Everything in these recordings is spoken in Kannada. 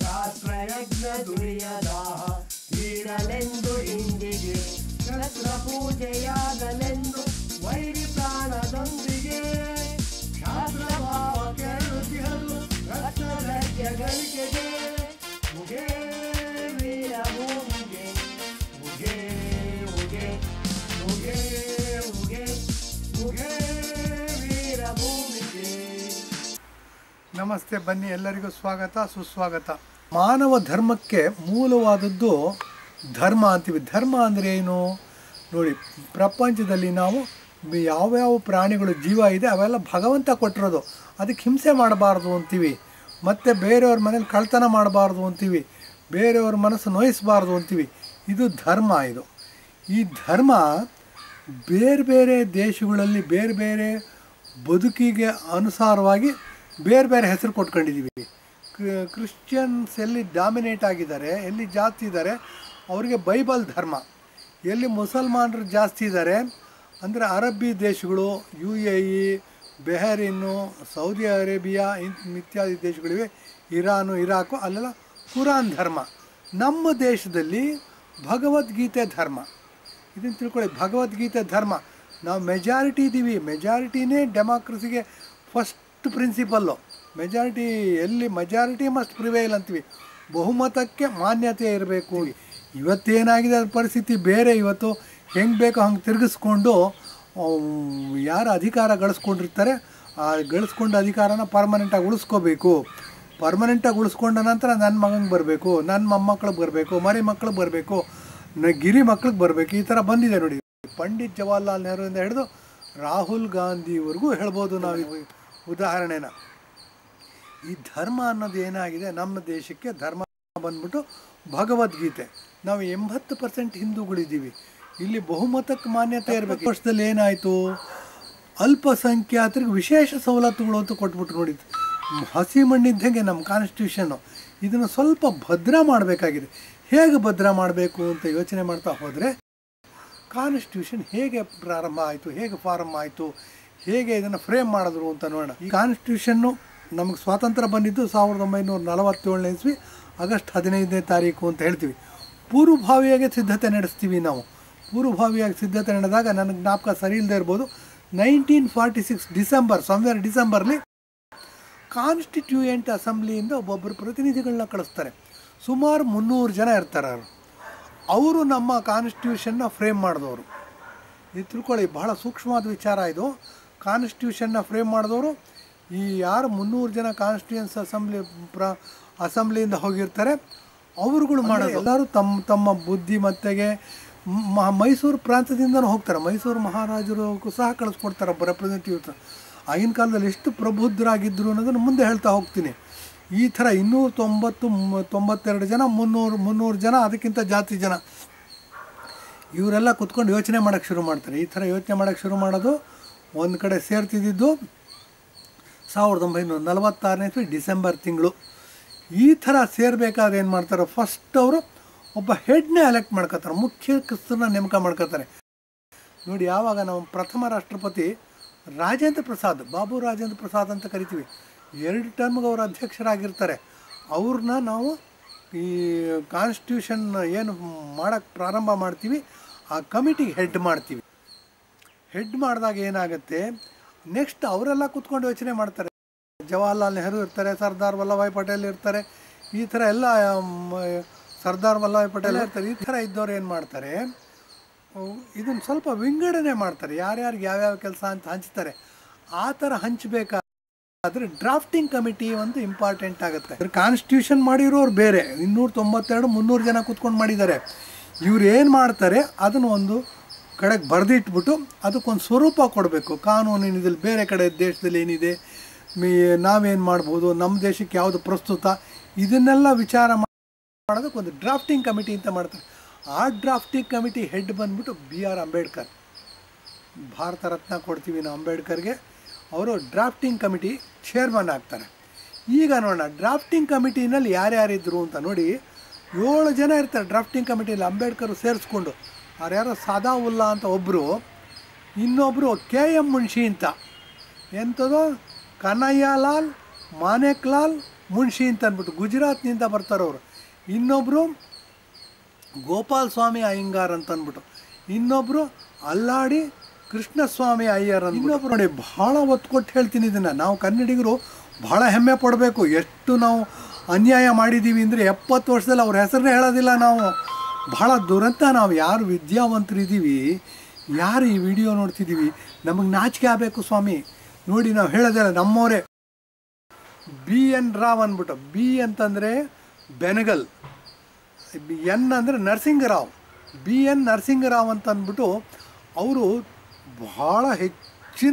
ಶಾಸ್ತ್ರಯಜ್ಞ ದುಡಿಯದಾಹ ನೀಡಲೆಂದು ಇಂದಿಗೆ ಶಸ್ತ್ರ ಪೂಜೆಯಾಗಲೆಂದು ವೈರಿ ಪ್ರಾಣದೊಂದಿಗೆ ಶಾಸ್ತ್ರ ಭಾವ ಕೆರಳುತ್ತಿಹಲು ರಕ್ತಗಜ್ಯ ಗಳಿಕೆಗೆ ಮುಗೇ ವೀರ ಭೂಮಿಗೆ ಮುಗೇ ಮುಗೇ ಮುಗೇ ಮುಗೇ ಮುಗೇ ವೀರ ಭೂಮಿಗೆ ನಮಸ್ತೆ ಬನ್ನಿ ಎಲ್ಲರಿಗೂ ಸ್ವಾಗತ ಸುಸ್ವಾಗತ ಮಾನವ ಧರ್ಮಕ್ಕೆ ಮೂಲವಾದದ್ದು ಧರ್ಮ ಅಂತೀವಿ ಧರ್ಮ ಅಂದರೆ ಏನು ನೋಡಿ ಪ್ರಪಂಚದಲ್ಲಿ ನಾವು ಬಿ- ಯಾವ್ಯಾವ ಪ್ರಾಣಿಗಳು ಜೀವ ಇದೆ ಅವೆಲ್ಲ ಭಗವಂತ ಕೊಟ್ಟಿರೋದು ಅದಕ್ಕೆ ಹಿಂಸೆ ಮಾಡಬಾರ್ದು ಅಂತೀವಿ ಮತ್ತು ಬೇರೆಯವ್ರ ಮನೇಲಿ ಕಳ್ತನ ಮಾಡಬಾರ್ದು ಅಂತೀವಿ ಬೇರೆಯವ್ರ ಮನಸ್ಸು ನೋಯಿಸಬಾರ್ದು ಅಂತೀವಿ ಇದು ಧರ್ಮ ಇದು ಈ ಧರ್ಮ ಬೇರೆ ಬೇರೆ ದೇಶಗಳಲ್ಲಿ ಬೇರೆ ಬೇರೆ ಬದುಕಿಗೆ ಅನುಸಾರವಾಗಿ ಬೇರೆ ಬೇರೆ ಹೆಸರು ಕೊಟ್ಕೊಂಡಿದ್ದೀವಿ ಕ್ರಿ- ಕ್ರಿಶ್ಚಿಯನ್ಸ್ ಎಲ್ಲಿ ಡಾಮಿನೇಟ್ ಆಗಿದ್ದಾರೆ ಎಲ್ಲಿ ಜಾಸ್ತಿ ಇದ್ದಾರೆ ಅವರಿಗೆ ಬೈಬಲ್ ಧರ್ಮ ಎಲ್ಲಿ ಮುಸಲ್ಮಾನರು ಜಾಸ್ತಿ ಇದ್ದಾರೆ ಅಂದರೆ ಅರಬ್ಬಿ ದೇಶಗಳು U A E Bahrain Saudi Arabia ಇಂತ್ ಇತ್ಯಾದಿ ದೇಶಗಳಿವೆ ಇರಾನು ಇರಾಕು ಅಲ್ಲೆಲ್ಲ ಕುರಾನ್ ಧರ್ಮ ನಮ್ಮ ದೇಶದಲ್ಲಿ ಭಗವದ್ಗೀತೆ ಧರ್ಮ ಇದನ್ನು ತಿಳ್ಕೊಳ್ಳಿ ಭಗವದ್ಗೀತೆ ಧರ್ಮ ನಾವು ಮೆಜಾರಿಟಿ ಇದ್ದೀವಿ ಮೆಜಾರಿಟಿನೇ ಡೆಮಾಕ್ರಸಿಗೆ ಫಸ್ಟ್ ಪ್ರಿನ್ಸಿಪಲ್ಲು ಮೆಜಾರಿಟಿ ಎಲ್ಲಿ ಮೆಜಾರಿಟಿ ಮಸ್ಟ್ ಪ್ರಿವೇಲ್ ಅಂತೀವಿ ಬಹುಮತಕ್ಕೆ ಮಾನ್ಯತೆ ಇರಬೇಕು ಇವತ್ತೇನಾಗಿದೆ ಅದ್ರ ಪರಿಸ್ಥಿತಿ ಬೇರೆ ಇವತ್ತು ಹೆಂಗೆ ಬೇಕೋ ಹಂಗೆ ತಿರುಗಿಸ್ಕೊಂಡು ಯಾರು ಅಧಿಕಾರ ಗಳಿಸ್ಕೊಂಡಿರ್ತಾರೆ ಆ ಗಳಿಸ್ಕೊಂಡ ಅಧಿಕಾರನ ಪರ್ಮನೆಂಟಾಗಿ ಉಳಿಸ್ಕೋಬೇಕು ಪರ್ಮನೆಂಟಾಗಿ ಉಳಿಸ್ಕೊಂಡ ನಂತರ ನನ್ನ ಮಗಂಗೆ ಬರಬೇಕು ನನ್ನ ಮೊಮ್ಮಕ್ಳಿಗೆ ಬರಬೇಕು ಮರಿ ಮಕ್ಳಿಗೆ ಬರಬೇಕು ನ ಗಿರಿ ಮಕ್ಳಿಗೆ ಬರಬೇಕು ಈ ಥರ ಬಂದಿದೆ ನೋಡಿ ಪಂಡಿತ್ ಜವಾಹರ್ಲಾಲ್ ನೆಹರುವಿಂದ ಹಿಡಿದು ರಾಹುಲ್ ಗಾಂಧಿವರೆಗೂ ಹೇಳ್ಬೋದು ನಾವು ಈ ಉದಾಹರಣೆನ ಈ ಧರ್ಮ ಅನ್ನೋದು ಏನಾಗಿದೆ ನಮ್ಮ ದೇಶಕ್ಕೆ ಧರ್ಮ ಬಂದ್ಬಿಟ್ಟು ಭಗವದ್ಗೀತೆ ನಾವು ಎಂಬತ್ತು ಪರ್ಸೆಂಟ್ ಹಿಂದೂಗಳಿದ್ದೀವಿ ಇಲ್ಲಿ ಬಹುಮತಕ್ಕೆ ಮಾನ್ಯತೆ ಇರಬೇಕು ವರ್ಷದಲ್ಲಿ ಏನಾಯಿತು ಅಲ್ಪಸಂಖ್ಯಾತರಿಗೆ ವಿಶೇಷ ಸವಲತ್ತುಗಳು ಅಂತ ಕೊಟ್ಬಿಟ್ಟು ನೋಡಿ ಹಸಿ ಮಣ್ಣಿದ್ದಂಗೆ ನಮ್ಮ ಕಾನ್ಸ್ಟಿಟ್ಯೂಷನ್ನು ಇದನ್ನು ಸ್ವಲ್ಪ ಭದ್ರ ಮಾಡಬೇಕಾಗಿದೆ ಹೇಗೆ ಭದ್ರ ಮಾಡಬೇಕು ಅಂತ ಯೋಚನೆ ಮಾಡ್ತಾ ಹೋದರೆ ಕಾನ್ಸ್ಟಿಟ್ಯೂಷನ್ ಹೇಗೆ ಪ್ರಾರಂಭ ಆಯಿತು ಹೇಗೆ ಫಾರಮ್ ಆಯಿತು ಹೇಗೆ ಇದನ್ನು ಫ್ರೇಮ್ ಮಾಡಿದ್ರು ಅಂತ ನೋಡೋಣ ಈ ಕಾನ್ಸ್ಟಿಟ್ಯೂಷನ್ನು ನಮಗೆ ಸ್ವಾತಂತ್ರ್ಯ ಬಂದಿದ್ದು ಸಾವಿರದ ಒಂಬೈನೂರ ನಲವತ್ತೇಳನೇ ಇಸ್ವಿ ಆಗಸ್ಟ್ ಹದಿನೈದನೇ ತಾರೀಕು ಅಂತ ಹೇಳ್ತೀವಿ ಪೂರ್ವಭಾವಿಯಾಗಿ ಸಿದ್ಧತೆ ನಡೆಸ್ತೀವಿ ನಾವು ಪೂರ್ವಭಾವಿಯಾಗಿ ಸಿದ್ಧತೆ ನಡೆದಾಗ ನನಗೆ ಜ್ಞಾಪಕ ಸರಿ ಇಲ್ಲದೆ ಇರ್ಬೋದು nineteen forty six December somewhere ಡಿಸೆಂಬರ್ಲಿ ಕಾನ್ಸ್ಟಿಟ್ಯೂಯೆಂಟ್ ಅಸೆಂಬ್ಲಿಯಿಂದ ಒಬ್ಬೊಬ್ಬರು ಪ್ರತಿನಿಧಿಗಳನ್ನ ಕಳಿಸ್ತಾರೆ ಸುಮಾರು ಮುನ್ನೂರು ಜನ ಇರ್ತಾರೆ ಅವರು ಅವರು ನಮ್ಮ ಕಾನ್ಸ್ಟಿಟ್ಯೂಷನ್ನ ಫ್ರೇಮ್ ಮಾಡಿದವರು ಇದು ತಿಳ್ಕೊಳ್ಳಿ ಬಹಳ ಸೂಕ್ಷ್ಮವಾದ ವಿಚಾರ ಇದು ಕಾನ್ಸ್ಟಿಟ್ಯೂಷನ್ನ ಫ್ರೇಮ್ ಮಾಡಿದವರು ಈ ಯಾರು ಮುನ್ನೂರು ಜನ ಕಾನ್ಸ್ಟಿಟ್ಯೂಯನ್ಸ್ ಅಸೆಂಬ್ಲಿ ಪ್ರ ಅಸೆಂಬ್ಲಿಯಿಂದ ಹೋಗಿರ್ತಾರೆ ಅವರುಗಳು ಮಾಡೋದು ಎಲ್ಲರೂ ತಮ್ಮ ತಮ್ಮ ಬುದ್ಧಿಮತ್ತೆಗೆ ಮ- ಮೈಸೂರು ಪ್ರಾಂತ್ಯದಿಂದನೂ ಹೋಗ್ತಾರೆ ಮೈಸೂರು ಮಹಾರಾಜರು ಸಹ ಕಳಿಸ್ಕೊಡ್ತಾರೆ ಒಬ್ಬ ರೆಪ್ರೆಸೆಂಟೇಟಿವ್ ಆಗಿನ ಕಾಲದಲ್ಲಿ ಎಷ್ಟು ಪ್ರಬುದ್ಧರಾಗಿದ್ದರು ಅನ್ನೋದನ್ನು ಮುಂದೆ ಹೇಳ್ತಾ ಹೋಗ್ತೀನಿ ಈ ಥರ ಇನ್ನೂರ ತೊಂಬತ್ತು ಮ್- ತೊಂಬತ್ತೆರಡು ಜನ ಮುನ್ನೂರು ಮುನ್ನೂರು ಜನ ಅದಕ್ಕಿಂತ ಜಾಸ್ತಿ ಜನ ಇವರೆಲ್ಲ ಕುತ್ಕೊಂಡು ಯೋಚನೆ ಮಾಡೋಕ್ಕೆ ಶುರು ಮಾಡ್ತಾರೆ ಈ ಥರ ಯೋಚನೆ ಮಾಡೋಕ್ಕೆ ಶುರು ಮಾಡೋದು ಒಂದು ಕಡೆ ಸೇರ್ತಿದ್ದಿದ್ದು ಸಾವಿರದ ಒಂಬೈನೂರ ನಲವತ್ತಾರನೇ ಇಸ್ವಿ ಡಿಸೆಂಬರ್ ತಿಂಗಳು ಈ ಥರ ಸೇರಬೇಕಾದ್ರೆ ಏನು ಮಾಡ್ತಾರೆ ಫಸ್ಟ್ ಅವರು ಒಬ್ಬ ಹೆಡ್ನೇ ಎಲೆಕ್ಟ್ ಮಾಡ್ಕೋತಾರೆ ಮುಖ್ಯಸ್ಥರನ್ನ ನೇಮಕ ಮಾಡ್ಕೋತಾರೆ ನೋಡಿ ಯಾವಾಗ ನಾವು ಪ್ರಥಮ ರಾಷ್ಟ್ರಪತಿ ರಾಜೇಂದ್ರ ಪ್ರಸಾದ್ ಬಾಬು ರಾಜೇಂದ್ರ ಪ್ರಸಾದ್ ಅಂತ ಕರಿತೀವಿ ಎರಡು ಟರ್ಮ್ಗೆ ಅವರು ಅಧ್ಯಕ್ಷರಾಗಿರ್ತಾರೆ ಅವ್ರನ್ನ ನಾವು ಈ ಕಾನ್ಸ್ಟಿಟ್ಯೂಷನ್ ಏನು ಮಾಡೋಕ್ಕೆ ಪ್ರಾರಂಭ ಮಾಡ್ತೀವಿ ಆ ಕಮಿಟಿಗೆ ಹೆಡ್ ಮಾಡ್ತೀವಿ ಹೆಡ್ ಮಾಡಿದಾಗ ಏನಾಗುತ್ತೆ ನೆಕ್ಸ್ಟ್ ಅವರೆಲ್ಲ ಕೂತ್ಕೊಂಡು ಯೋಚನೆ ಮಾಡ್ತಾರೆ ಜವಾಹರ್ಲಾಲ್ ನೆಹರು ಇರ್ತಾರೆ ಸರ್ದಾರ್ ವಲ್ಲಭಾಯ್ ಪಟೇಲ್ ಇರ್ತಾರೆ ಈ ಥರ ಎಲ್ಲ ಮ್, ಸರ್ದಾರ್ ವಲ್ಲಭಾಯ್ ಪಟೇಲ್ ಇರ್ತಾರೆ ಈ ಥರ ಇದ್ದವ್ರು ಏನು ಮಾಡ್ತಾರೆ ಇದನ್ನು ಸ್ವಲ್ಪ ವಿಂಗಡಣೆ ಮಾಡ್ತಾರೆ ಯಾರ್ಯಾರಿಗೆ ಯಾವ್ಯಾವ ಕೆಲಸ ಅಂತ ಹಂಚ್ತಾರೆ ಆ ಥರ ಹಂಚಬೇಕಾದ್ರೆ ಡ್ರಾಫ್ಟಿಂಗ್ ಕಮಿಟಿ ಒಂದು ಇಂಪಾರ್ಟೆಂಟ್ ಆಗುತ್ತೆ ಕಾನ್ಸ್ಟಿಟ್ಯೂಷನ್ ಮಾಡಿರೋರು ಬೇರೆ ಇನ್ನೂರ ತೊಂಬತ್ತೆರಡು ಮುನ್ನೂರು ಜನ ಕೂತ್ಕೊಂಡು ಮಾಡಿದ್ದಾರೆ ಇವ್ರು ಏನು ಮಾಡ್ತಾರೆ ಅದನ್ನು ಒಂದು ಕಡೆಗೆ ಬರೆದಿಟ್ಬಿಟ್ಟು ಅದಕ್ಕೊಂದು ಸ್ವರೂಪ ಕೊಡಬೇಕು ಕಾನೂನಿನಲ್ಲಿ ಬೇರೆ ಕಡೆ ದೇಶದಲ್ಲಿ ಏನಿದೆ ಮೀ ನಾವೇನು ಮಾಡ್ಬೋದು ನಮ್ಮ ದೇಶಕ್ಕೆ ಯಾವುದು ಪ್ರಸ್ತುತ ಇದನ್ನೆಲ್ಲ ವಿಚಾರ ಮಾಡೋದಕ್ಕೆ ಒಂದು ಡ್ರಾಫ್ಟಿಂಗ್ ಕಮಿಟಿ ಅಂತ ಮಾಡ್ತಾರೆ ಆ ಡ್ರಾಫ್ಟಿಂಗ್ ಕಮಿಟಿ ಹೆಡ್ ಬಂದ್ಬಿಟ್ಟು ಬಿ ಆರ್ ಅಂಬೇಡ್ಕರ್ ಭಾರತ ರತ್ನ ಕೊಡ್ತೀವಿ ನಾವು ಅಂಬೇಡ್ಕರ್ಗೆ ಅವರು ಡ್ರಾಫ್ಟಿಂಗ್ ಕಮಿಟಿ ಚೇರ್ಮನ್ ಆಗ್ತಾರೆ ಈಗ ನೋಡೋಣ ಡ್ರಾಫ್ಟಿಂಗ್ ಕಮಿಟಿನಲ್ಲಿ ಯಾರ್ಯಾರಿದ್ರು ಅಂತ ನೋಡಿ ಏಳು ಜನ ಇರ್ತಾರೆ ಡ್ರಾಫ್ಟಿಂಗ್ ಕಮಿಟಿಯಲ್ಲಿ ಅಂಬೇಡ್ಕರ್ ಸೇರಿಸ್ಕೊಂಡು ಅವ್ರು ಯಾರೋ ಸಾದಾ ಉಲ್ಲಾ ಅಂತ ಒಬ್ಬರು ಇನ್ನೊಬ್ಬರು ಕೆ ಎಮ್ ಮುನ್ಷಿ ಅಂತ ಎಂಥದ್ದು ಕನ್ನಯ್ಯ ಲಾಲ್ ಮಾನೇಕ್ ಲಾಲ್ ಮುನ್ಷಿ ಅಂತ ಅಂದ್ಬಿಟ್ಟು ಗುಜರಾತ್ನಿಂದ ಬರ್ತಾರೆ ಅವರು ಇನ್ನೊಬ್ಬರು ಗೋಪಾಲ್ ಸ್ವಾಮಿ ಅಯ್ಯಂಗಾರ್ ಅಂತ ಅಂದ್ಬಿಟ್ಟು ಇನ್ನೊಬ್ಬರು ಅಲ್ಲಾಡಿ ಕೃಷ್ಣಸ್ವಾಮಿ ಅಯ್ಯರ್ ಅಂತ ಇನ್ನೊಬ್ರು ನೋಡಿ ಭಾಳ ಒತ್ತು ಕೊಟ್ಟು ಹೇಳ್ತೀನಿ ಇದನ್ನು ನಾವು ಕನ್ನಡಿಗರು ಭಾಳ ಹೆಮ್ಮೆ ಪಡಬೇಕು ಎಷ್ಟು ನಾವು ಅನ್ಯಾಯ ಮಾಡಿದ್ದೀವಿ ಅಂದರೆ ಎಪ್ಪತ್ತು ವರ್ಷದಲ್ಲಿ ಅವ್ರ ಹೆಸರನ್ನೇ ಹೇಳೋದಿಲ್ಲ ನಾವು ಭಾಳ ದುರಂತ ನಾವು ಯಾರು ವಿದ್ಯಾವಂತರಿದ್ದೀವಿ ಯಾರು ಈ ವಿಡಿಯೋ ನೋಡ್ತಿದ್ದೀವಿ ನಮಗೆ ನಾಚಿಕೆ ಆಗಬೇಕು ಸ್ವಾಮಿ ನೋಡಿ ನಾವು ಹೇಳೋದಿಲ್ಲ ನಮ್ಮವರೇ ಬಿ ಎನ್ ರಾವ್ ಅಂದ್ಬಿಟ್ಟು ಬಿ ಅಂತಂದರೆ ಬೆನಗಲ್ ಎನ್ ಅಂದರೆ ನರಸಿಂಗರಾವ್ ಬಿ ಎನ್ ನರಸಿಂಗರಾವ್ ಅಂತ ಅಂದ್ಬಿಟ್ಟು ಅವರು ಭಾಳ ಹೆಚ್ಚಿನ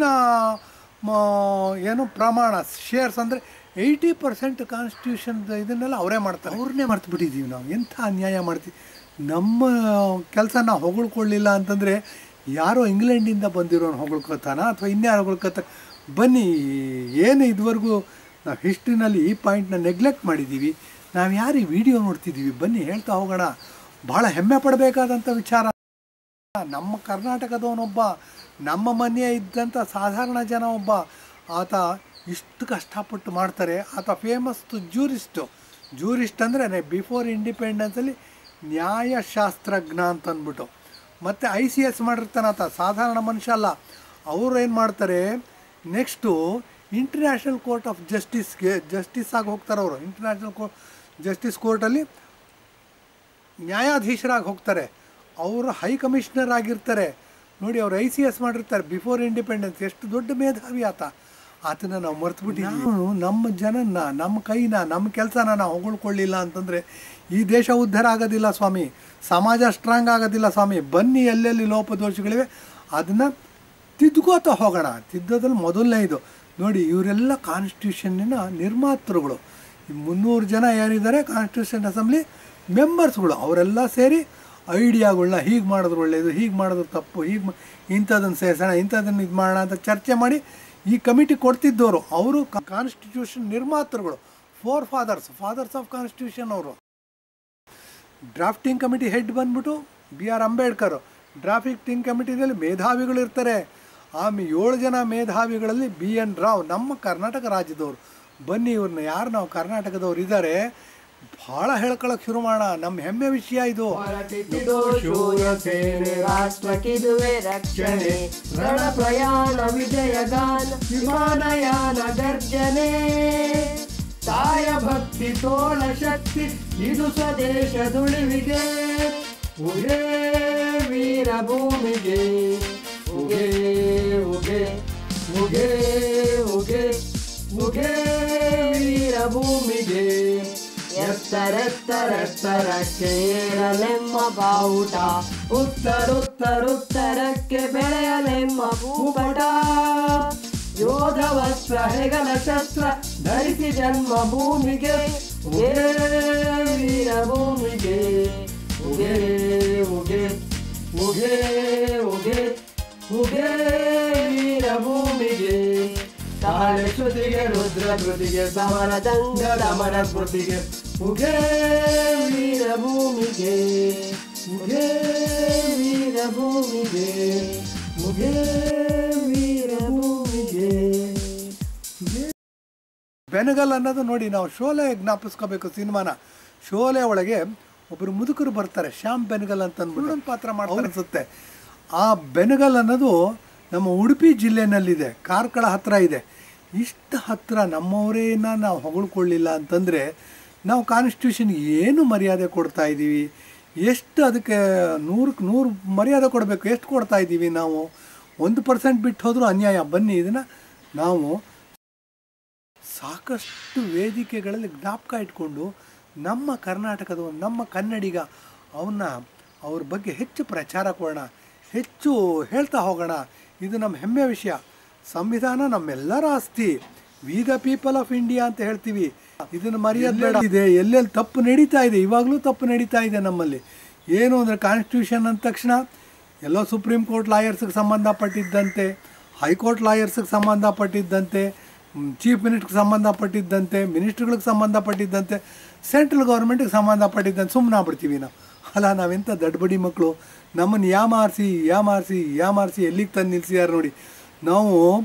ಮ- ಏನು ಪ್ರಮಾಣ ಶೇರ್ಸ್ ಅಂದರೆ ಏಯ್ಟಿ ಪರ್ಸೆಂಟ್ ಕಾನ್ಸ್ಟಿಟ್ಯೂಷನ್ ಇದನ್ನೆಲ್ಲ ಅವರೇ ಮಾಡ್ತಾರೆ ಅವ್ರನ್ನೇ ಮರ್ತು ಬಿಟ್ಟಿದ್ದೀವಿ ನಾವು ಎಂಥ ಅನ್ಯಾಯ ಮಾಡ್ತೀವಿ ನಮ್ಮ ಕೆಲಸ ನಾವು ಹೊಗಳ್ಕೊಳ್ಳಿಲ್ಲ ಅಂತಂದರೆ ಯಾರೋ ಇಂಗ್ಲೆಂಡಿಂದ ಬಂದಿರೋನು ಹೊಗಳ್ಕೊತಾನ ಅಥವಾ ಇನ್ಯಾರು ಹೊಗಳ್ಕೊತಾರೆ ಬನ್ನಿ ಏನು ಇದುವರೆಗೂ ನಾವು ಹಿಸ್ಟ್ರಿನಲ್ಲಿ ಈ ಪಾಯಿಂಟ್ನ ನೆಗ್ಲೆಕ್ಟ್ ಮಾಡಿದ್ದೀವಿ ನಾವು ಯಾರು ಈ ವಿಡಿಯೋ ನೋಡ್ತಿದ್ದೀವಿ ಬನ್ನಿ ಹೇಳ್ತಾ ಹೋಗೋಣ ಭಾಳ ಹೆಮ್ಮೆ ಪಡಬೇಕಾದಂಥ ವಿಚಾರ ನಮ್ಮ ಕರ್ನಾಟಕದವನೊಬ್ಬ ನಮ್ಮ ಮನೆಯೇ ಇದ್ದಂಥ ಸಾಧಾರಣ ಜನ ಒಬ್ಬ ಆತ ಇಷ್ಟು ಕಷ್ಟಪಟ್ಟು ಮಾಡ್ತಾರೆ ಆತ ಫೇಮಸ್ ಜೂರಿಸ್ಟು ಜೂರಿಸ್ಟ್ ಅಂದರೆ ಬಿಫೋರ್ ಇಂಡಿಪೆಂಡೆನ್ಸಲ್ಲಿ ನ್ಯಾಯಶಾಸ್ತ್ರಜ್ಞ ಅಂತ ಅಂದ್ಬಿಟ್ಟು ಮತ್ತು ಐ ಸಿ ಎಸ್ ಮಾಡಿರ್ತಾನೆ ಆತ ಸಾಧಾರಣ ಮನುಷ್ಯ ಅಲ್ಲ ಅವರು ಏನು ಮಾಡ್ತಾರೆ ನೆಕ್ಸ್ಟು ಇಂಟರ್ನ್ಯಾಷನಲ್ ಕೋರ್ಟ್ ಆಫ್ ಜಸ್ಟಿಸ್ಗೆ ಜಸ್ಟಿಸ್ ಆಗಿ ಹೋಗ್ತಾರೆ ಅವರು ಇಂಟರ್ನ್ಯಾಷನಲ್ ಕೋ ಜಸ್ಟಿಸ್ ಕೋರ್ಟಲ್ಲಿ ನ್ಯಾಯಾಧೀಶರಾಗಿ ಹೋಗ್ತಾರೆ ಅವರು ಹೈ ಕಮಿಷನರ್ ಆಗಿರ್ತಾರೆ ನೋಡಿ ಅವ್ರು ಐ ಸಿ ಎಸ್ ಮಾಡಿರ್ತಾರೆ ಬಿಫೋರ್ ಇಂಡಿಪೆಂಡೆನ್ಸ್ ಎಷ್ಟು ದೊಡ್ಡ ಮೇಧಾವಿ ಆತ ಆತನ ನಾವು ಮರ್ತುಬಿಟ್ಟಿದ್ದೀವಿ ನಾವು ನಮ್ಮ ಜನನ್ನ ನಮ್ಮ ಕೈನ ನಮ್ಮ ಕೆಲಸನ ನಾವು ಹೊಗಳ್ಕೊಳ್ಳಿಲ್ಲ ಅಂತಂದರೆ ಈ ದೇಶ ಉದ್ಧಾರ ಆಗೋದಿಲ್ಲ ಸ್ವಾಮಿ ಸಮಾಜ ಸ್ಟ್ರಾಂಗ್ ಆಗೋದಿಲ್ಲ ಸ್ವಾಮಿ ಬನ್ನಿ ಎಲ್ಲೆಲ್ಲಿ ಲೋಪದೋಷಗಳಿವೆ ಅದನ್ನು ತಿದ್ದುಕೋತಾ ಹೋಗೋಣ ತಿದ್ದೋದ್ರಲ್ಲಿ ಮೊದಲನೇ ಇದು ನೋಡಿ ಇವರೆಲ್ಲ ಕಾನ್ಸ್ಟಿಟ್ಯೂಷನ್ನಿನ ನಿರ್ಮಾತೃಗಳು ಈ ಮುನ್ನೂರು ಜನ ಏನಿದ್ದಾರೆ ಕಾನ್ಸ್ಟಿಟ್ಯೂಷನ್ ಅಸೆಂಬ್ಲಿ ಮೆಂಬರ್ಸ್ಗಳು ಅವರೆಲ್ಲ ಸೇರಿ ಐಡಿಯಾಗಳನ್ನ ಹೀಗೆ ಮಾಡಿದ್ರು ಒಳ್ಳೆಯದು ಹೀಗೆ ಮಾಡಿದ್ರು ತಪ್ಪು ಹೀಗೆ ಇಂಥದ್ದನ್ನು ಸೇರಿಸೋಣ ಇಂಥದ್ದನ್ನು ಇದು ಮಾಡೋಣ ಅಂತ ಚರ್ಚೆ ಮಾಡಿ ಈ ಕಮಿಟಿ ಕೊಡ್ತಿದ್ದವರು ಅವರು ಕಾನ್ಸ್ಟಿಟ್ಯೂಷನ್ ನಿರ್ಮಾತೃಗಳು four fathers fathers of constitution ಅವರು ಡ್ರಾಫ್ಟಿಂಗ್ ಕಮಿಟಿ ಹೆಡ್ ಬಂದ್ಬಿಟ್ಟು ಬಿ ಆರ್ ಅಂಬೇಡ್ಕರ್ ಡ್ರಾಫ್ಟಿಂಗ್ ಕಮಿಟಿನಲ್ಲಿ ಮೇಧಾವಿಗಳು ಇರ್ತಾರೆ ಆಮೇಲೆ ಏಳು ಜನ ಮೇಧಾವಿಗಳಲ್ಲಿ ಬಿ ಎನ್ ರಾವ್ ನಮ್ಮ ಕರ್ನಾಟಕ ರಾಜ್ಯದವರು ಬನ್ನಿ ಇವ್ರನ್ನ ಯಾರು ನಾವು ಕರ್ನಾಟಕದವ್ರು ಇದ್ದಾರೆ ಭಾಳ ಹೇಳ್ಕೊಳಕ್ಕೆ ಶುರು ಮಾಡೋಣ ನಮ್ಮ ಹೆಮ್ಮೆ ವಿಷಯ ಇದು ಹೊರಟಿತು ಶೂರ ಸೇನೆ ರಾಷ್ಟ್ರಕ್ಕಿದುವೆ ರಕ್ಷಣೆ ರಣ ಪ್ರಯಾಣ ವಿಜಯಗಾನ ವಿಮಾನಯಾನ ಗರ್ಜನೆ ತಾಯ ಭಕ್ತಿ ತೋಳ ಶಕ್ತಿ ಇದು ಸ್ವದೇಶದುಳಿವಿಗೆ ಉಗೇ ವೀರ ಭೂಮಿಗೆ ಉಗೇ ಉಗೇ ಉಗೇ ಉಗೇ ಉಗೇ ವೀರ ಭೂಮಿಗೆ ಎತ್ತರೆತ್ತರೆತ್ತರಕ್ಕೆ ಏರಲೆಮ್ಮ ಬಾವುಟ ಉತ್ತರುತ್ತರುತ್ತರಕ್ಕೆ ಬೆಳೆಯಲೆಮ್ಮ ಭೂಪಟ ಯೋಧ ವಸ್ತ್ರ ಹೆಗಲ ಶಸ್ತ್ರ ಧರಿಸಿ ಜನ್ಮ ಭೂಮಿಗೆ ಉಗೇ ವೀರ ಭೂಮಿಗೆ ಉಗೇ ಉಗೇ ಉಗೇ ಉಗೇ ಉಗೇ ವೀರ ಭೂಮಿಗೆ ತಾಳೆ ಶ್ರುತಿಗೆ ರುದ್ರ ಕೃತಿಗೆ ಸಮರ ದಂಗ ದಮನ ಸ್ಮೃತಿಗೆ ಉಗೇ ವೀರ ಭೂಮಿಗೆ ಉಗೇ ವೀರ ಭೂಮಿಗೆ ಉಗೇ ವೀರ ಭೂಮಿಗೆ ಬೆನಗಲ್ ಅನ್ನೋದು ನೋಡಿ ನಾವು ಶೋಲೆ ಜ್ಞಾಪಿಸ್ಕೋಬೇಕು ಸಿನಿಮಾನ ಶೋಲೆ ಒಳಗೆ ಒಬ್ಬರು ಮುದುಕರು ಬರ್ತಾರೆ ಶ್ಯಾಮ್ ಬೆನಗಲ್ ಅಂತ ಅಂದ್ಬಿಟ್ಟು ಒಂದು ಪಾತ್ರ ಮಾಡ್ತಾರೆ ಅನ್ಸುತ್ತೆ ಆ ಬೆನಗಲ್ ಅನ್ನೋದು ನಮ್ಮ ಉಡುಪಿ ಜಿಲ್ಲೆನಲ್ಲಿದೆ ಕಾರ್ಕಳ ಹತ್ರ ಇದೆ ಇಷ್ಟು ಹತ್ರ ನಮ್ಮವರೇನ ನಾವು ಹೊಗಳ್ಕೊಳ್ಳಿಲ್ಲ ಅಂತಂದರೆ ನಾವು ಕಾನ್ಸ್ಟಿಟ್ಯೂಷನ್ಗೆ ಏನು ಮರ್ಯಾದೆ ಕೊಡ್ತಾ ಇದ್ದೀವಿ ಎಷ್ಟು ಅದಕ್ಕೆ ನೂರಕ್ಕೆ ನೂರು ಮರ್ಯಾದೆ ಕೊಡಬೇಕು ಎಷ್ಟು ಕೊಡ್ತಾ ಇದ್ದೀವಿ ನಾವು ಒಂದು ಪರ್ಸೆಂಟ್ ಬಿಟ್ಟು ಹೋದರೂ ಅನ್ಯಾಯ ಬನ್ನಿ ಇದನ್ನು ನಾವು ಸಾಕಷ್ಟು ವೇದಿಕೆಗಳಲ್ಲಿ ಜ್ಞಾಪಕ ಇಟ್ಕೊಂಡು ನಮ್ಮ ಕರ್ನಾಟಕದ ನಮ್ಮ ಕನ್ನಡಿಗ ಅವನ್ನ ಅವ್ರ ಬಗ್ಗೆ ಹೆಚ್ಚು ಪ್ರಚಾರ ಕೊಡೋಣ ಹೆಚ್ಚು ಹೇಳ್ತಾ ಹೋಗೋಣ ಇದು ನಮ್ಮ ಹೆಮ್ಮೆಯ ವಿಷಯ ಸಂವಿಧಾನ ನಮ್ಮೆಲ್ಲರ ಆಸ್ತಿ we the people of India ಅಂತ ಹೇಳ್ತೀವಿ ಇದನ್ನು ಮರೆಯೋದು ಬೇಡ ಇದೆ ಎಲ್ಲೆಲ್ಲಿ ತಪ್ಪು ನಡೀತಾ ಇದೆ ಇವಾಗಲೂ ತಪ್ಪು ನಡೀತಾ ಇದೆ ನಮ್ಮಲ್ಲಿ ಏನು ಅಂದರೆ ಕಾನ್ಸ್ಟಿಟ್ಯೂಷನ್ ಅಂದ ತಕ್ಷಣ ಎಲ್ಲೋ ಸುಪ್ರೀಂ ಕೋರ್ಟ್ ಲಾಯರ್ಸ್ಗೆ ಸಂಬಂಧಪಟ್ಟಿದ್ದಂತೆ ಹೈಕೋರ್ಟ್ ಲಾಯರ್ಸ್ಗೆ ಸಂಬಂಧಪಟ್ಟಿದ್ದಂತೆ ಚೀಫ್ ಮಿನಿಸ್ಟ್ರಿಗೆ ಸಂಬಂಧಪಟ್ಟಿದ್ದಂತೆ ಮಿನಿಸ್ಟ್ರುಗಳಿಗೆ ಸಂಬಂಧಪಟ್ಟಿದ್ದಂತೆ ಸೆಂಟ್ರಲ್ ಗೌರ್ಮೆಂಟಿಗೆ ಸಂಬಂಧಪಟ್ಟಿದ್ದಂತೆ ಸುಮ್ಮನೆ ಆಗ್ಬಿಡ್ತೀವಿ ನಾವು ಅಲ್ಲ ನಾವೆಂಥ ದಡ್ಬಡಿ ಮಕ್ಕಳು ನಮ್ಮನ್ನು ಯಾಮಾರಿಸಿ ಯಾಮಾರಿಸಿ ಯಾಮಾರಿಸಿ ಎಲ್ಲಿಗೆ ತಂದು ನಿಲ್ಸಿದ್ದಾರೆ ನೋಡಿ ನಾವು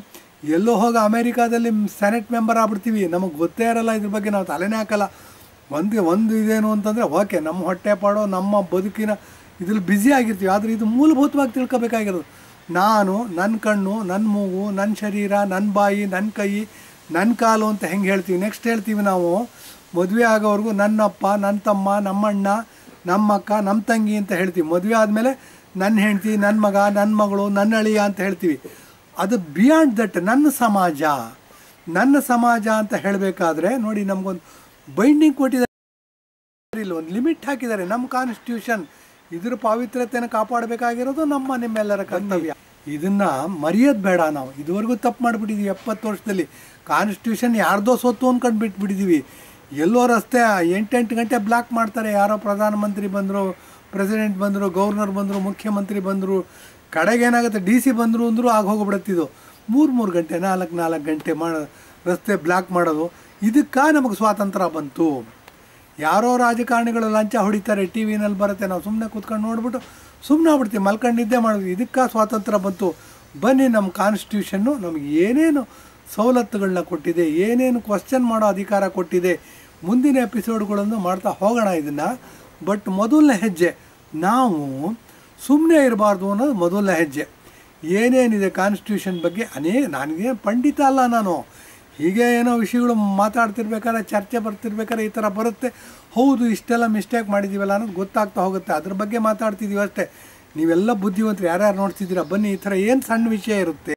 ಎಲ್ಲೋ ಹೋಗಿ ಅಮೇರಿಕಾದಲ್ಲಿ ಸೆನೆಟ್ ಮೆಂಬರ್ ಆಗ್ಬಿಡ್ತೀವಿ ನಮಗೆ ಗೊತ್ತೇ ಇರಲ್ಲ ಇದ್ರ ಬಗ್ಗೆ ನಾವು ತಲೆನೇ ಹಾಕಲ್ಲ ಒಂದು ಒಂದು ಇದೇನು ಅಂತಂದರೆ ಓಕೆ ನಮ್ಮ ಹೊಟ್ಟೆ ಪಾಡೋ ನಮ್ಮ ಬದುಕಿನ ಇದ್ರಲ್ಲಿ ಬ್ಯುಸಿ ಆಗಿರ್ತೀವಿ ಆದರೆ ಇದು ಮೂಲಭೂತವಾಗಿ ತಿಳ್ಕೊಬೇಕಾಗಿರೋದು ನಾನು ನನ್ನ ಕಣ್ಣು ನನ್ನ ಮೂಗು ನನ್ನ ಶರೀರ ನನ್ನ ಬಾಯಿ ನನ್ನ ಕೈ ನನ್ನ ಕಾಲು ಅಂತ ಹೆಂಗೆ ಹೇಳ್ತೀವಿ ನೆಕ್ಸ್ಟ್ ಹೇಳ್ತೀವಿ ನಾವು ಮದುವೆ ಆಗೋವರೆಗೂ ನನ್ನಪ್ಪ ನನ್ನ ತಮ್ಮ ನಮ್ಮಣ್ಣ ನಮ್ಮ ಅಕ್ಕ ನಮ್ಮ ತಂಗಿ ಅಂತ ಹೇಳ್ತೀವಿ ಮದುವೆ ಆದಮೇಲೆ ನನ್ನ ಹೆಂಡತಿ ನನ್ನ ಮಗ ನನ್ನ ಮಗಳು ನನ್ನ ಅಳಿಯ ಅಂತ ಹೇಳ್ತೀವಿ ಅದು ಬಿಯಾಂಡ್ ದಟ್ ನನ್ನ ಸಮಾಜ ನನ್ನ ಸಮಾಜ ಅಂತ ಹೇಳಬೇಕಾದ್ರೆ ನೋಡಿ ನಮಗೊಂದು ಬೈಂಡಿಂಗ್ ಕೊಟ್ಟಿದ್ದಾರೆ ಇಲ್ಲ ಒಂದು ಲಿಮಿಟ್ ಹಾಕಿದ್ದಾರೆ ನಮ್ಮ ಕಾನ್ಸ್ಟಿಟ್ಯೂಷನ್ ಇದ್ರ ಪಾವಿತ್ರ್ಯತೆಯನ್ನು ಕಾಪಾಡಬೇಕಾಗಿರೋದು ನಮ್ಮ ನಿಮ್ಮೆಲ್ಲರ ಕರ್ತವ್ಯ ಇದನ್ನ ಮರೆಯೋದು ಬೇಡ ನಾವು ಇದುವರೆಗೂ ತಪ್ಪು ಮಾಡಿಬಿಟ್ಟಿದ್ದೀವಿ ಎಪ್ಪತ್ತು ವರ್ಷದಲ್ಲಿ ಕಾನ್ಸ್ಟಿಟ್ಯೂಷನ್ ಯಾರ್ದೋ ಸೊತ್ತು ಅಂದ್ಕೊಂಡು ಬಿಟ್ಬಿಟ್ಟಿದ್ದೀವಿ ಎಲ್ಲೋ ರಸ್ತೆ ಎಂಟೆಂಟು ಗಂಟೆ ಬ್ಲಾಕ್ ಮಾಡ್ತಾರೆ ಯಾರೋ ಪ್ರಧಾನಮಂತ್ರಿ ಬಂದರು ಪ್ರೆಸಿಡೆಂಟ್ ಬಂದರು ಗವರ್ನರ್ ಬಂದರು ಮುಖ್ಯಮಂತ್ರಿ ಬಂದರು ಕಡೆಗೆ ಏನಾಗುತ್ತೆ ಡಿ ಸಿ ಬಂದರು ಅಂದರೂ ಆಗ ಹೋಗ್ಬಿಡತ್ತಿದ್ದು ಮೂರು ಮೂರು ಗಂಟೆ ನಾಲ್ಕು ನಾಲ್ಕು ಗಂಟೆ ಮಾಡ ರಸ್ತೆ ಬ್ಲಾಕ್ ಮಾಡೋದು ಇದಕ್ಕೆ ನಮಗೆ ಸ್ವಾತಂತ್ರ್ಯ ಬಂತು ಯಾರೋ ರಾಜಕಾರಣಿಗಳು ಲಂಚ ಹೊಡಿತಾರೆ ಟಿ ವಿನಲ್ಲಿ ಬರುತ್ತೆ ನಾವು ಸುಮ್ಮನೆ ಕೂತ್ಕೊಂಡು ನೋಡ್ಬಿಟ್ಟು ಸುಮ್ಮನೆ ಆಗ್ಬಿಡ್ತೀವಿ ಮಲ್ಕೊಂಡು ನಿದ್ದೆ ಮಾಡೋದು ಇದಕ್ಕೆ ಸ್ವಾತಂತ್ರ್ಯ ಬಂತು ಬನ್ನಿ ನಮ್ಮ ಕಾನ್ಸ್ಟಿಟ್ಯೂಷನ್ನು ನಮಗೆ ಏನೇನು ಸವಲತ್ತುಗಳನ್ನ ಕೊಟ್ಟಿದೆ ಏನೇನು ಕ್ವಶನ್ ಮಾಡೋ ಅಧಿಕಾರ ಕೊಟ್ಟಿದೆ ಮುಂದಿನ ಎಪಿಸೋಡ್ಗಳನ್ನು ಮಾಡ್ತಾ ಹೋಗೋಣ ಇದನ್ನು ಬಟ್ ಮೊದಲನೇ ಹೆಜ್ಜೆ ನಾವು ಸುಮ್ಮನೆ ಇರಬಾರ್ದು ಅನ್ನೋದು ಮೊದಲನೇ ಹೆಜ್ಜೆ ಏನೇನಿದೆ ಕಾನ್ಸ್ಟಿಟ್ಯೂಷನ್ ಬಗ್ಗೆ ಅನೇಕ ನನಗೆ ಪಂಡಿತ ಅಲ್ಲ ನಾನು ಹೀಗೆ ಏನೋ ವಿಷಯಗಳು ಮಾತಾಡ್ತಿರ್ಬೇಕಾದ್ರೆ ಚರ್ಚೆ ಬರ್ತಿರ್ಬೇಕಾದ್ರೆ ಈ ಥರ ಬರುತ್ತೆ ಹೌದು ಇಷ್ಟೆಲ್ಲ ಮಿಸ್ಟೇಕ್ ಮಾಡಿದ್ದೀವಲ್ಲ ಅನ್ನೋದು ಗೊತ್ತಾಗ್ತಾ ಹೋಗುತ್ತೆ ಅದ್ರ ಬಗ್ಗೆ ಮಾತಾಡ್ತಿದ್ದೀವಿ ಅಷ್ಟೇ ನೀವೆಲ್ಲ ಬುದ್ಧಿವಂತರು ಯಾರ್ಯಾರು ನೋಡ್ತಿದ್ದೀರಾ ಬನ್ನಿ ಈ ಥರ ಏನು ಸಣ್ಣ ವಿಷಯ ಇರುತ್ತೆ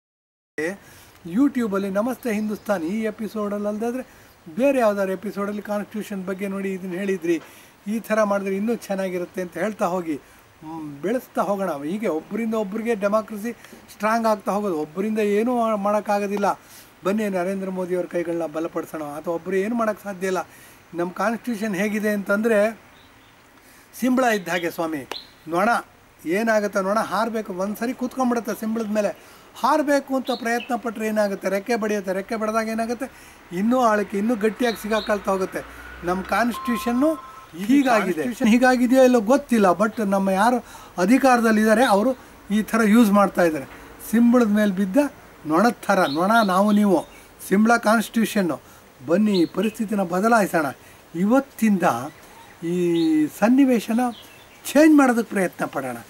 ಯೂಟ್ಯೂಬಲ್ಲಿ ನಮಸ್ತೆ ಹಿಂದೂಸ್ತಾನ್ ಈ ಎಪಿಸೋಡಲ್ಲಿ ಅಲ್ಲದಾದ್ರೆ ಬೇರೆ ಯಾವ್ದಾದ್ರು ಎಪಿಸೋಡಲ್ಲಿ ಕಾನ್ಸ್ಟಿಟ್ಯೂಷನ್ ಬಗ್ಗೆ ನೋಡಿ ಇದನ್ನು ಹೇಳಿದ್ರಿ ಈ ಥರ ಮಾಡಿದ್ರೆ ಇನ್ನೂ ಚೆನ್ನಾಗಿರುತ್ತೆ ಅಂತ ಹೇಳ್ತಾ ಹೋಗಿ ಮ್, ಬೆಳೆಸ್ತಾ ಹೋಗೋಣ ಹೀಗೆ ಒಬ್ಬರಿಂದ ಒಬ್ಬರಿಗೆ ಡೆಮಾಕ್ರಸಿ ಸ್ಟ್ರಾಂಗ್ ಆಗ್ತಾ ಹೋಗೋದು ಒಬ್ಬರಿಂದ ಏನೂ ಮಾಡೋಕ್ಕಾಗೋದಿಲ್ಲ ಬನ್ನಿ ನರೇಂದ್ರ ಮೋದಿಯವ್ರ ಕೈಗಳನ್ನ ಬಲಪಡಿಸೋಣ ಅಥವಾ ಒಬ್ಬರು ಏನು ಮಾಡೋಕ್ಕೆ ಸಾಧ್ಯ ಇಲ್ಲ ನಮ್ಮ ಕಾನ್ಸ್ಟಿಟ್ಯೂಷನ್ ಹೇಗಿದೆ ಅಂತಂದರೆ ಸಿಂಬಳ ಇದ್ದ ಹಾಗೆ ಸ್ವಾಮಿ ನೊಣ ಏನಾಗುತ್ತೆ ನೊಣ ಹಾರಬೇಕು ಒಂದು ಸರಿ ಕೂತ್ಕೊಂಡ್ಬಿಡುತ್ತೆ ಸಿಂಬಳದ ಮೇಲೆ ಹಾರಬೇಕು ಅಂತ ಪ್ರಯತ್ನ ಪಟ್ಟರೆ ಏನಾಗುತ್ತೆ ರೆಕ್ಕೆ ಬಡಿಯುತ್ತೆ ರೆಕ್ಕೆ ಬಡಿದಾಗ ಏನಾಗುತ್ತೆ ಇನ್ನೂ ಆಳಕ್ಕೆ ಇನ್ನೂ ಗಟ್ಟಿಯಾಗಿ ಸಿಗಾಕೊಳ್ತಾ ಹೋಗುತ್ತೆ ನಮ್ಮ ಕಾನ್ಸ್ಟಿಟ್ಯೂಷನ್ನು ಹೀಗಾಗಿದೆ ಹೀಗಾಗಿದೆಯೋ ಇಲ್ಲೋ ಗೊತ್ತಿಲ್ಲ ಬಟ್ ನಮ್ಮ ಯಾರು ಅಧಿಕಾರದಲ್ಲಿದ್ದಾರೆ ಅವರು ಈ ಥರ ಯೂಸ್ ಮಾಡ್ತಾ ಇದ್ದಾರೆ ಸಿಂಬಳದ ಮೇಲೆ ಬಿದ್ದ ನೊಣದ ಥರ ನೊಣ ನಾವು ನೀವು ಸಿಂಬಳ ಕಾನ್ಸ್ಟಿಟ್ಯೂಷನ್ನು ಬನ್ನಿ ಈ ಪರಿಸ್ಥಿತಿನ ಬದಲಾಯಿಸೋಣ ಇವತ್ತಿಂದ ಈ ಸನ್ನಿವೇಶನ ಚೇಂಜ್ ಮಾಡೋದಕ್ಕೆ ಪ್ರಯತ್ನ ಪಡೋಣ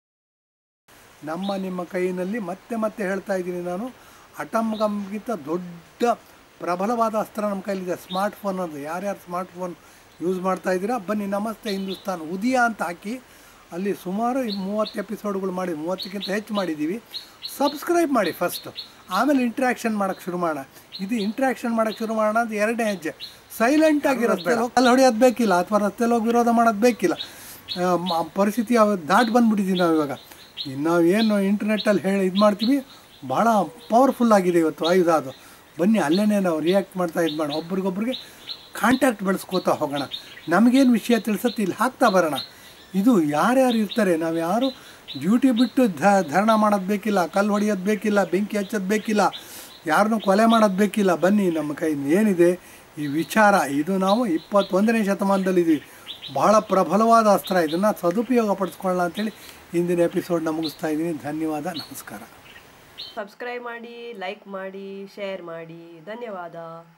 ನಮ್ಮ ನಿಮ್ಮ ಕೈಯಲ್ಲಿ ಮತ್ತೆ ಮತ್ತೆ ಹೇಳ್ತಾ ಇದ್ದೀನಿ ನಾನು ಅಟಮ್ ಗಮ್ಗಿಂತ ದೊಡ್ಡ ಪ್ರಬಲವಾದ ಅಸ್ತ್ರ ನಮ್ಮ ಕೈಲಿದೆ ಸ್ಮಾರ್ಟ್ ಫೋನ್ ಅಂತ ಯಾರ್ಯಾರು ಸ್ಮಾರ್ಟ್ ಫೋನ್ ಯೂಸ್ ಮಾಡ್ತಾ ಇದ್ದೀರಾ ಬನ್ನಿ ನಮಸ್ತೆ ಹಿಂದೂಸ್ತಾನ್ ಉದಯ ಅಂತ ಹಾಕಿ ಅಲ್ಲಿ ಸುಮಾರು ಈ ಮೂವತ್ತು ಎಪಿಸೋಡ್ಗಳು ಮಾಡಿ ಮೂವತ್ತಕ್ಕಿಂತ ಹೆಚ್ಚು ಮಾಡಿದ್ದೀವಿ ಸಬ್ಸ್ಕ್ರೈಬ್ ಮಾಡಿ ಫಸ್ಟು ಆಮೇಲೆ ಇಂಟ್ರ್ಯಾಕ್ಷನ್ ಮಾಡೋಕ್ಕೆ ಶುರು ಮಾಡೋಣ ಇದು ಇಂಟ್ರ್ಯಾಕ್ಷನ್ ಮಾಡೋಕ್ಕೆ ಶುರು ಮಾಡೋಣ ಅಂತ ಎರಡನೇ ಹೆಜ್ಜೆ ಸೈಲೆಂಟ್ ಆಗಿರೋದು ಬೇಡ ಅಲ್ಲಿ ಹೊಡೆಯೋದು ಬೇಕಿಲ್ಲ ಅಥವಾ ರಸ್ತೆಯಲ್ಲಿ ಹೋಗಿ ವಿರೋಧ ಮಾಡೋದು ಬೇಕಿಲ್ಲ ಆ, ಮ- ಪರಿಸ್ಥಿತಿ ಯಾವ ದಾಟ್ ಬಂದ್ಬಿಟ್ಟಿದ್ದೀವಿ ನಾವು ಇವಾಗ ನಾವು ಏನು ಇಂಟರ್ನೆಟ್ಟಲ್ಲಿ ಹೇಳಿ ಇದು ಮಾಡ್ತೀವಿ ಭಾಳ ಪವರ್ಫುಲ್ ಆಗಿದೆ ಇವತ್ತು ಆಯುಧ ಅದು ಬನ್ನಿ ಅಲ್ಲೇ ನಾವು ರಿಯಾಕ್ಟ್ ಮಾಡ್ತಾ ಇದು ಮಾಡೋಣ ಒಬ್ರಿಗೊಬ್ರಿಗೆ ಕಾಂಟ್ಯಾಕ್ಟ್ ಬೆಳೆಸ್ಕೋತಾ ಹೋಗೋಣ ನಮಗೇನು ವಿಷಯ ತಿಳಿಸುತ್ತೆ ಇಲ್ಲಿ ಹಾಕ್ತಾ ಬರೋಣ ಇದು ಯಾರ್ಯಾರು ಇರ್ತಾರೆ ನಾವು ಯಾರು ಡ್ಯೂಟಿ ಬಿಟ್ಟು ಧ ಧರಣ ಮಾಡೋದು ಬೇಕಿಲ್ಲ ಕಲ್ಲು ಹೊಡೆಯೋದು ಬೇಕಿಲ್ಲ ಬೆಂಕಿ ಹಚ್ಚೋದು ಬೇಕಿಲ್ಲ ಯಾರನ್ನೂ ಕೊಲೆ ಮಾಡೋದು ಬೇಕಿಲ್ಲ ಬನ್ನಿ ನಮ್ಮ ಕೈ ಏನಿದೆ ಈ ವಿಚಾರ ಇದು ನಾವು ಇಪ್ಪತ್ತೊಂದನೇ ಶತಮಾನದಲ್ಲಿದ್ದೀವಿ ಬಹಳ ಪ್ರಬಲವಾದ ಅಸ್ತ್ರ ಇದನ್ನು ಸದುಪಯೋಗ ಪಡಿಸ್ಕೊಳ್ಳೋಣ ಅಂತೇಳಿ ಇಂದಿನ ಎಪಿಸೋಡ್ನ ಮುಗಿಸ್ತಾ ಇದ್ದೀನಿ ಧನ್ಯವಾದ ನಮಸ್ಕಾರ ಸಬ್ಸ್ಕ್ರೈಬ್ ಮಾಡಿ ಲೈಕ್ ಮಾಡಿ ಶೇರ್ ಮಾಡಿ ಧನ್ಯವಾದ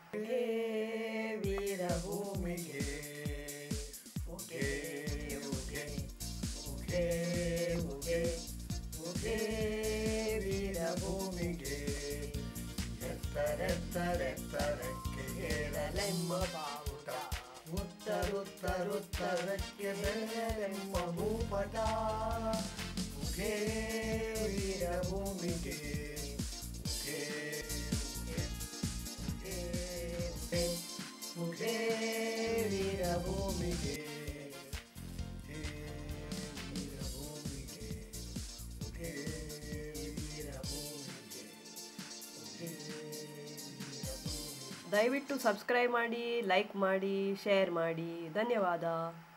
ಉತ್ತರುತ್ತರುತ್ತರಕ್ಕೆ ಬೆಳೆದೆಮ್ಮ ಭೂಪಟ ಮುಖೇ ವೀರಭೂಮಿಗೆ ಮುಖೇ ಮುಖೇ ಮುಖೇ ಮುಖೇ ವೀರಭೂಮಿಗೆ ಮುಖೇ ವೀರಭೂಮಿಗೆ ಮುಖೇ ವೀರಭೂಮಿಗೆ ಮುಖೇ ವೀರಭೂಮಿಗೆ ದಯವಿಟ್ಟು ಸಬ್ಸ್ಕ್ರೈಬ್ ಮಾಡಿ ಲೈಕ್ ಮಾಡಿ ಶೇರ್ ಮಾಡಿ ಧನ್ಯವಾದ